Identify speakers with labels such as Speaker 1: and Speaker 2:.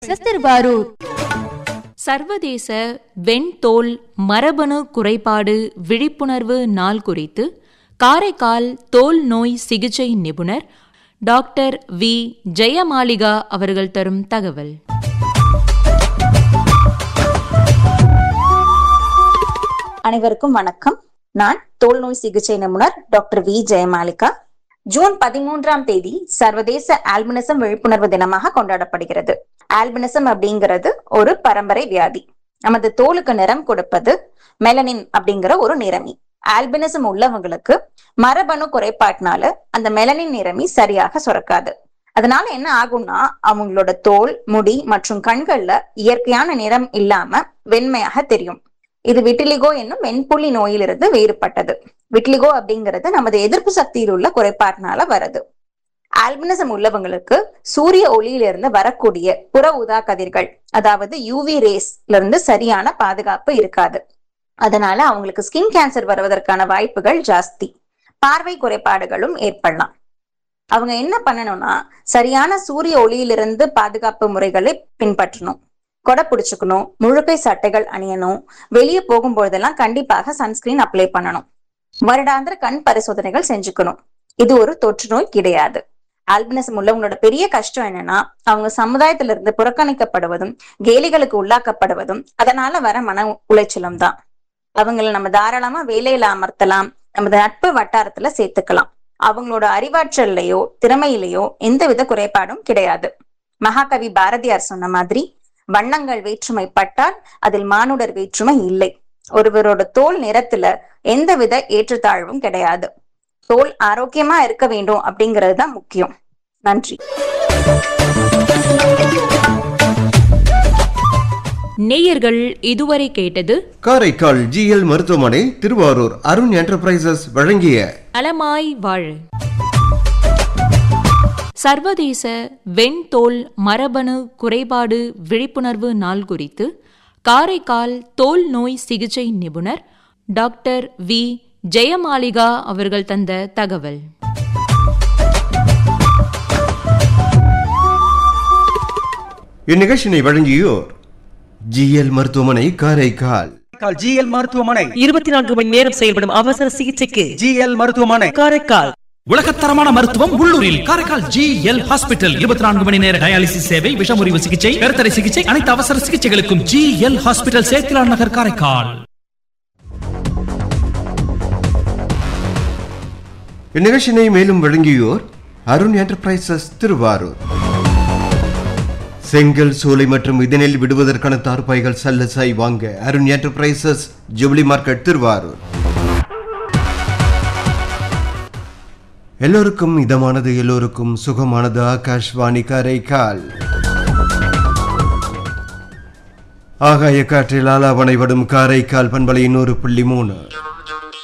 Speaker 1: திருவாரூர்
Speaker 2: சர்வதேச வெண்தோல் மரபணு குறைபாடு விழிப்புணர்வு நாள் குறித்து காரைக்கால் தோல் நோய் சிகிச்சை நிபுணர் டாக்டர் வி ஜெயமாலிகா அவர்கள் தரும் தகவல்
Speaker 3: அனைவருக்கும் வணக்கம் நான் தோல் நோய் சிகிச்சை நிபுணர் டாக்டர் வி ஜெயமாலிகா ஜூன் பதிமூன்றாம் தேதி சர்வதேச ஆல்பினிசம் விழிப்புணர்வு தினமாக கொண்டாடப்படுகிறது ஆல்பினிசம் அப்படிங்கிறது ஒரு பரம்பரை வியாதி நமது தோலுக்கு நிறம் கொடுப்பது மெலனின் அப்படிங்கிற ஒரு நிறமி ஆல்பினிசம் உள்ளவங்களுக்கு மரபணு குறைபாட்டினால அந்த மெலனின் நிறமி சரியாக சுரக்காது அதனால என்ன ஆகும்னா அவங்களோட தோல் முடி மற்றும் கண்கள்ல இயற்கையான நிறம் இல்லாம வெண்மையாக தெரியும் இது விட்டிலிகோ என்னும் வெண்புள்ளி நோயிலிருந்து வேறுபட்டது விட்டிலிகோ அப்படிங்கிறது நமது எதிர்ப்பு சக்தியில் உள்ள குறைபாட்டினால வருது ஆல்பினிசம் உள்ளவங்களுக்கு சூரிய ஒளியிலிருந்து வரக்கூடிய புற ஊதா கதிர்கள் அதாவது யூவி ரேஸ்ல இருந்து சரியான பாதுகாப்பு இருக்காது அதனால அவங்களுக்கு ஸ்கின் கேன்சர் வருவதற்கான வாய்ப்புகள் ஜாஸ்தி பார்வை குறைபாடுகளும் ஏற்படலாம் அவங்க என்ன பண்ணணும்னா சரியான சூரிய ஒளியிலிருந்து பாதுகாப்பு முறைகளை பின்பற்றணும் கொடை பிடிச்சுக்கணும் முழுக்கை சட்டைகள் அணியணும் வெளியே போகும்பொழுதெல்லாம் கண்டிப்பாக சன்ஸ்கிரீன் அப்ளை பண்ணணும் வருடாந்திர கண் பரிசோதனைகள் செஞ்சுக்கணும் இது ஒரு தொற்று நோய் கிடையாது ஆல்பினிசம் உள்ளவங்களோட பெரிய கஷ்டம் என்னன்னா அவங்க சமுதாயத்துல இருந்து புறக்கணிக்கப்படுவதும் கேலிகளுக்கு உள்ளாக்கப்படுவதும் அதனால வர மன உளைச்சலும் தான் அவங்கள நம்ம தாராளமா வேலையில அமர்த்தலாம் நமது நட்பு வட்டாரத்துல சேர்த்துக்கலாம் அவங்களோட அறிவாற்றல்லையோ திறமையிலையோ எந்தவித குறைபாடும் கிடையாது மகாகவி பாரதியார் சொன்ன மாதிரி வண்ணங்கள் வேற்றுமை பட்டால் அதில் மானுடர் வேற்றுமை இல்லை ஒருவரோட தோல் நிறத்துல எந்தவித ஏற்றத்தாழ்வும் கிடையாது தோல் ஆரோக்கியமா இருக்க வேண்டும் அப்படிங்கிறது தான் முக்கியம் நன்றி
Speaker 2: நேயர்கள் இதுவரை கேட்டது
Speaker 4: காரைக்கால் ஜிஎல் மருத்துவமனை திருவாரூர் அருண் என்டர்பிரைசஸ் வழங்கிய
Speaker 2: நலமாய் வாழ சர்வதேச வெண்தோல் மரபணு குறைபாடு விழிப்புணர்வு நாள் குறித்து காரைக்கால் தோல் நோய் சிகிச்சை நிபுணர் டாக்டர் வி ஜெயமாலிகா அவர்கள் தந்த தகவல்
Speaker 4: இந்நிகழ்ச்சியினை வழங்கியோர் ஜிஎல் மருத்துவமனை காரைக்கால்
Speaker 5: காரைக்கால் ஜிஎல் மருத்துவமனை
Speaker 6: இருபத்தி நான்கு மணி நேரம் செயல்படும் அவசர சிகிச்சைக்கு
Speaker 5: ஜிஎல் மருத்துவமனை
Speaker 6: காரைக்கால்
Speaker 7: உலகத்தரமான மருத்துவம் உள்ளூரில் காரைக்கால் ஜி எல் ஹாஸ்பிட்டல் இருபத்தி நான்கு மணி நேர டயாலிசிஸ் சேவை விஷமுறிவு சிகிச்சை கருத்தடை சிகிச்சை அனைத்து அவசர சிகிச்சைகளுக்கும் ஜி எல் ஹாஸ்பிட்டல் சேத்திலான் நகர் காரைக்கால்
Speaker 4: இந்நிகழ்ச்சியினை மேலும் வழங்கியோர் அருண் என்டர்பிரைசஸ் திருவாரூர் செங்கல் சூளை மற்றும் இதனில் விடுவதற்கான தார்பாய்கள் சல்லசாய் வாங்க Arun enterprises jubilee market Thiruvarur எல்லோருக்கும் இதமானது எல்லோருக்கும் சுகமானது ஆகாஷ்வாணி காரைக்கால் ஆகாய காற்றில் ஆலாவனை வடும் காரைக்கால் பண்பலை நூறு புள்ளி மூணு